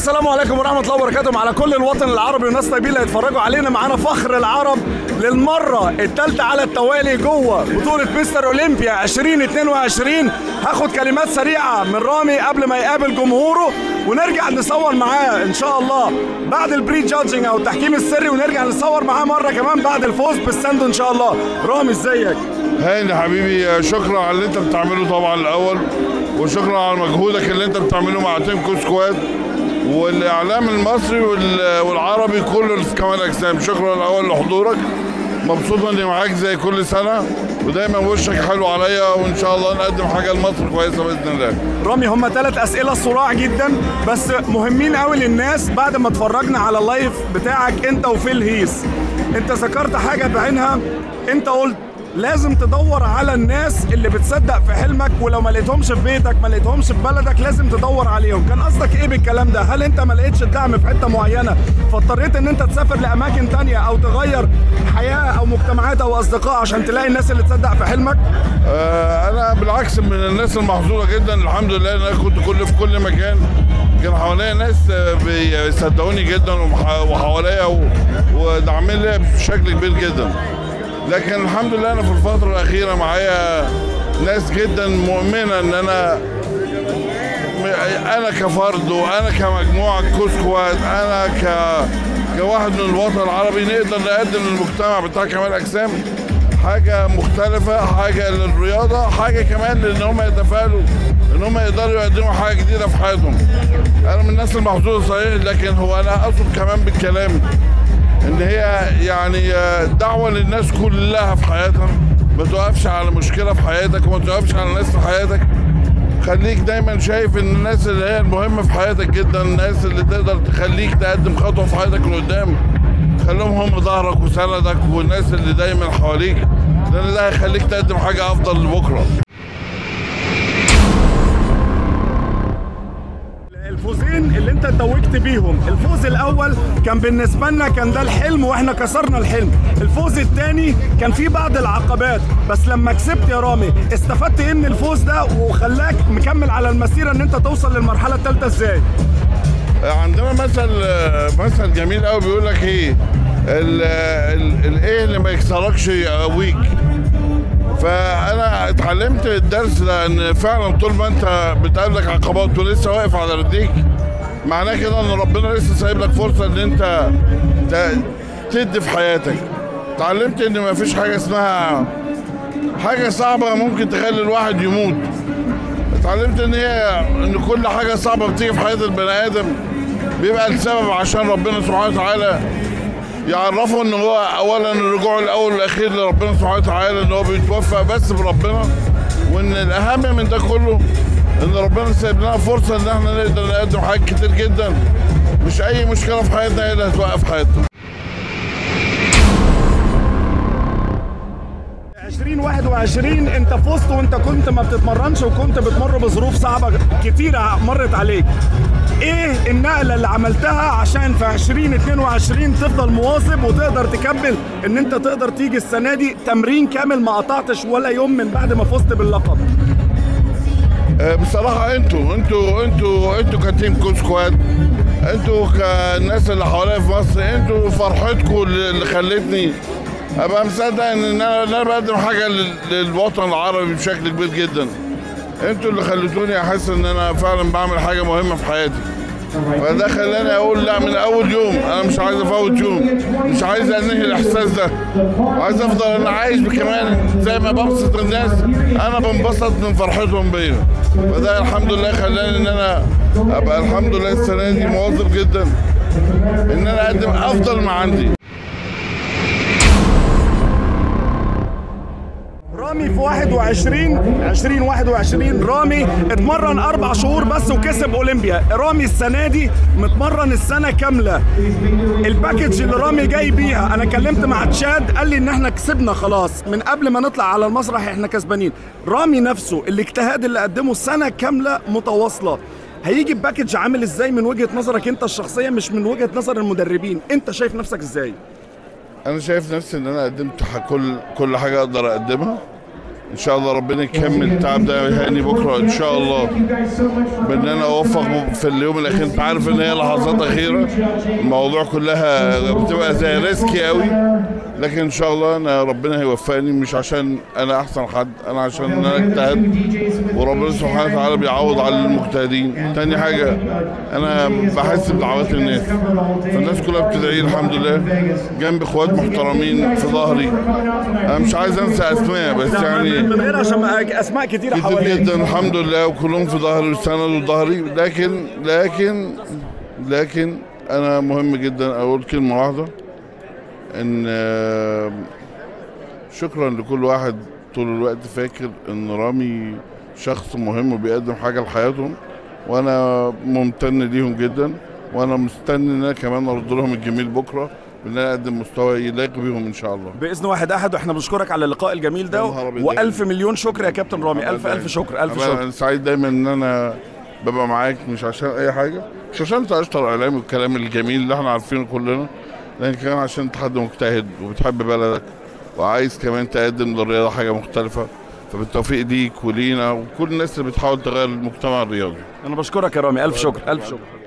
السلام عليكم ورحمه الله وبركاته على كل الوطن العربي والناس طيبين اللي هيتفرجوا علينا معانا فخر العرب للمره الثالثه على التوالي جوه بطوله مستر اولمبيا 2022 هاخد كلمات سريعه من رامي قبل ما يقابل جمهوره ونرجع نصور معاه ان شاء الله بعد البري جادجنج او التحكيم السري ونرجع نصور معاه مره كمان بعد الفوز بالساندو ان شاء الله رامي ازيك هاني حبيبي شكرا على اللي انت بتعمله طبعا الاول وشكرا على مجهودك اللي انت بتعمله مع تيم كو سكواد والاعلام المصري وال- والعربي كله في كمال اجسام شكرا الاول لحضورك مبسوط اني معاك زي كل سنه ودايما وشك حلو عليا وان شاء الله نقدم حاجه لمصر كويسه باذن الله رامي هم ثلاث اسئله صراع جدا بس مهمين قوي للناس بعد ما اتفرجنا على اللايف بتاعك انت وفيل هيس انت ذكرت حاجه بعينها انت قلت لازم تدور على الناس اللي بتصدق في حلمك ولو ما لقيتهمش في بيتك ما لقيتهمش في بلدك لازم تدور عليهم كان قصدك ايه بالكلام ده هل انت ما لقيتش الدعم في حته معينه فاضطريت ان انت تسافر لاماكن تانية او تغير حياه او مجتمعات او اصدقاء عشان تلاقي الناس اللي تصدق في حلمك آه، انا بالعكس من الناس المحظوظه جدا الحمد لله ان انا كنت كل في كل مكان كان حواليا ناس آه، بيصدقوني جدا ومح- وحواليا و- وداعمين لي بشكل كبير جدا لكن الحمد لله انا في الفتره الاخيره معايا ناس جدا مؤمنه ان انا انا كفرد وانا كمجموعه كوسكوات انا ك كواحد من الوطن العربي نقدر نقدم للمجتمع بتاع كمال اجسام حاجه مختلفه حاجه للرياضه حاجه كمان لان هم يتفائلوا ان هم يقدروا يقدموا حاجه جديده في حياتهم انا من الناس المحظوظه صحيح لكن هو انا اقصد كمان بالكلام ان هي يعني دعوه للناس كلها في حياتها ما توقفش على مشكله في حياتك وما توقفش على ناس في حياتك خليك دايما شايف ان الناس اللي هي المهمه في حياتك جدا الناس اللي تقدر تخليك تقدم خطوه في حياتك لقدام خليهم هم ظهرك وسندك والناس اللي دايما حواليك لان ده هيخليك تقدم حاجه افضل لبكره الفوزين اللي انت توجت بيهم الفوز الاول كان بالنسبه لنا كان ده الحلم واحنا كسرنا الحلم الفوز الثاني كان فيه بعض العقبات بس لما كسبت يا رامي استفدت ايه من الفوز ده وخلاك مكمل على المسيره ان انت توصل للمرحله الثالثه ازاي عندنا مثل مثل جميل قوي بيقول لك ايه ال- ال- الايه اللي ما يكسركش يقويك فانا اتعلمت الدرس ده ان فعلا طول ما انت بتقابلك عقبات ولسه واقف على رجليك معناه كده ان ربنا لسه سايب لك فرصه ان انت ت- تدي في حياتك اتعلمت ان ما فيش حاجه اسمها حاجه صعبه ممكن تخلي الواحد يموت اتعلمت ان هي ان كل حاجه صعبه بتيجي في حياه البني ادم بيبقى السبب عشان ربنا سبحانه وتعالى يعرفه ان هو اولا الرجوع الاول والاخير لربنا سبحانه وتعالى ان هو بيتوفق بس بربنا وان الاهم من ده كله ان ربنا سايب لنا فرصه ان احنا نقدر نقدم حاجات كتير جدا مش اي مشكله في حياتنا هي اللي هتوقف حياتنا 2021 انت فزت وانت كنت ما بتتمرنش وكنت بتمر بظروف صعبه كتيره مرت عليك ايه النقله اللي عملتها عشان في 2022 تفضل مواظب وتقدر تكمل ان انت تقدر تيجي السنه دي تمرين كامل ما قطعتش ولا يوم من بعد ما فزت باللقب آه، بصراحة انتوا انتوا انتوا انتوا كتيم كول سكواد انتوا كالناس اللي حواليا في مصر انتوا فرحتكم اللي اللي خلتني ابقى مصدق ان انا إن انا بقدم حاجة لل- للوطن العربي بشكل كبير جدا انتوا اللي خلتوني احس ان انا فعلا بعمل حاجة مهمة في حياتي فده خلاني اقول لا من اول يوم انا مش عايز افوت يوم مش عايز انهي الاحساس ده وعايز افضل انا عايش كمان زي ما ببسط الناس انا بنبسط من فرحتهم بيا فده الحمد لله خلاني ان انا ابقى الحمد لله السنه دي مواظب جدا ان انا اقدم افضل ما عندي رامي في 21 2021 رامي اتمرن اربع شهور بس وكسب اولمبيا رامي السنه دي متمرن السنه كامله الباكج اللي رامي جاي بيها انا كلمت مع تشاد قال لي ان احنا كسبنا خلاص من قبل ما نطلع على المسرح احنا كسبانين رامي نفسه الاجتهاد اللي قدمه سنه كامله متواصله هيجي بباكج عامل ازاي من وجهه نظرك انت الشخصيه مش من وجهه نظر المدربين انت شايف نفسك ازاي انا شايف نفسي ان انا قدمت ح- كل كل حاجه اقدر اقدمها ان شاء الله ربنا يكمل التعب ده يهاني بكره ان شاء الله بان انا اوفق في اليوم الاخير انت عارف ان هي لحظات اخيره الموضوع كلها بتبقى زي ريسكي قوي لكن ان شاء الله انا ربنا هيوفقني مش عشان انا احسن حد انا عشان انا اجتهد وربنا سبحانه وتعالى بيعوض على المجتهدين تاني حاجه انا بحس بدعوات الناس فالناس كلها بتدعي الحمد لله جنب اخوات محترمين في ظهري انا مش عايز انسى اسماء بس يعني من غير عشان ما- اسماء كتيره كتير حواليك جدا الحمد لله وكلهم في ظهري وسندوا ظهري لكن لكن لكن انا مهم جدا اقول كلمه واحده ان آه، شكرا لكل واحد طول الوقت فاكر ان رامي شخص مهم وبيقدم حاجه لحياتهم وانا ممتن ليهم جدا وانا مستني ان انا كمان ارد لهم الجميل بكره بان انا اقدم مستوى يليق بيهم ان شاء الله باذن واحد احد واحنا بنشكرك على اللقاء الجميل ده يا نهار أبيض. والف مليون شكر يا كابتن رامي الف الف شكر الف أنا- شكر انا سعيد دايما ان انا ببقى معاك مش عشان اي حاجه مش عشان انت اشطر اعلامي والكلام الجميل اللي احنا عارفينه كلنا لكن كمان عشان انت حد مجتهد وبتحب بلدك وعايز كمان تقدم للرياضه حاجه مختلفه فبالتوفيق ليك ولينا وكل الناس اللي بتحاول تغير المجتمع الرياضي انا بشكرك يا رامي الف شكر الف شكر